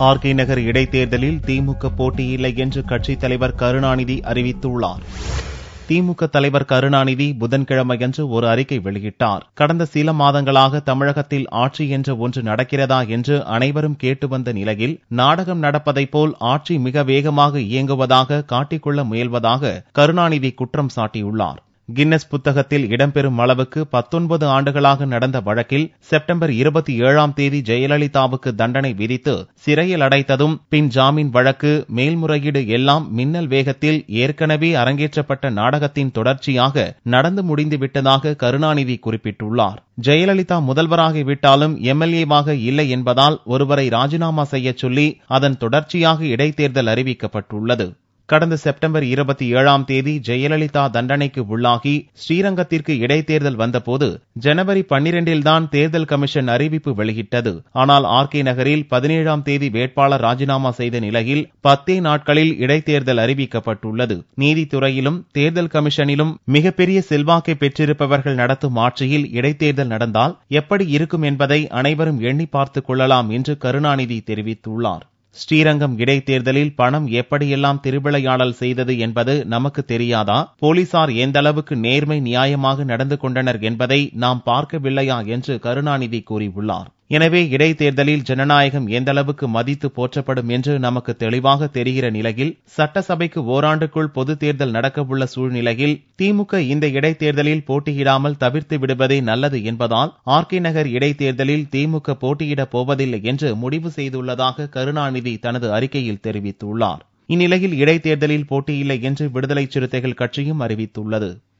RK நகர் இடைத்தேர்தலில் திமுக போட்டியில்லை என்று கட்சித் தலைவர் கருணாநிதி அறிவித்துள்ளார் திமுக தலைவர் கருணாநிதி புதன்கிழமையன்று ஒரு அறிக்கை வெளியிட்டார் கடந்த சில மாதங்களாக தமிழகத்தில் ஆட்சி என்ற ஒன்று நடக்கிறதா என்று அனைவரும் கேட்டு வந்த நிலையில் நாடகம் நடப்பதைப் போல் ஆட்சி மிக வேகமாக இயங்குவதாக காட்டிக்கொள்ள முயல்வதாக கருணாநிதி குற்றம் சாட்டியுள்ளார் கின்னஸ் புத்தகத்தில் இடம்பெறும் அளவுக்கு பத்தொன்பது ஆண்டுகளாக நடந்த வழக்கில் செப்டம்பர் இருபத்தி ஏழாம் தேதி ஜெயலலிதாவுக்கு தண்டனை விதித்து சிறையில் அடைத்ததும் பின் ஜாமீன் வழக்கு மேல்முறையீடு எல்லாம் மின்னல் வேகத்தில் ஏற்கனவே அரங்கேற்றப்பட்ட நாடகத்தின் தொடர்ச்சியாக நடந்து முடிந்துவிட்டதாக கருணாநிதி குறிப்பிட்டுள்ளார் ஜெயலலிதா முதல்வராகிவிட்டாலும் எம்எல்ஏவாக இல்லை என்பதால் ஒருவரை ராஜினாமா செய்யச் சொல்லி அதன் தொடர்ச்சியாக இடைத்தேர்தல் அறிவிக்கப்பட்டுள்ளது கடந்த செப்டம்பர் இருபத்தி ஏழாம் தேதி ஜெயலலிதா தண்டனைக்கு உள்ளாகி ஸ்ரீரங்கத்திற்கு இடைத்தேர்தல் வந்தபோது ஜனவரி பன்னிரண்டில்தான் தேர்தல் கமிஷன் அறிவிப்பு வெளியிட்டது ஆனால் ஆர் கே நகரில் பதினேழாம் தேதி வேட்பாளர் ராஜினாமா செய்த நிலையில் பத்தே நாட்களில் இடைத்தேர்தல் அறிவிக்கப்பட்டுள்ளது நீதித்துறையிலும் தேர்தல் கமிஷனிலும் மிகப்பெரிய செல்வாக்கை பெற்றிருப்பவர்கள் நடத்தும் ஆட்சியில் இடைத்தேர்தல் நடந்தால் எப்படி இருக்கும் என்பதை அனைவரும் எண்ணி பார்த்துக் கொள்ளலாம் என்று கருணாநிதி தெரிவித்துள்ளார் ஸ்ரீரங்கம் இடைத்தேர்தலில் பணம் எப்படியெல்லாம் திருவிளையாடல் செய்தது என்பது நமக்கு தெரியாதா போலீசார் எந்த அளவுக்கு நேர்மை நியாயமாக நடந்து கொண்டனர் என்பதை நாம் பார்க்கவில்லையா என்று கருணாநிதி கூறியுள்ளார் எனவே இடைத்தேர்தலில் ஜனநாயகம் எந்த அளவுக்கு மதித்து போற்றப்படும் என்று நமக்கு தெளிவாக தெரிகிற நிலையில் சட்டசபைக்கு ஓராண்டுக்குள் பொது தேர்தல் நடக்கவுள்ள சூழ்நிலையில் திமுக இந்த இடைத்தேர்தலில் போட்டியிடாமல் தவிர்த்து விடுவதே நல்லது என்பதால் ஆர்கே நகர் இடைத்தேர்தலில் திமுக போட்டியிடப் போவதில்லை என்று முடிவு செய்துள்ளதாக கருணாநிதி தனது அறிக்கையில் தெரிவித்துள்ளார் இந்நிலையில் இடைத்தேர்தலில் போட்டியில்லை என்று விடுதலை சிறுத்தைகள் கட்சியும் அறிவித்துள்ளது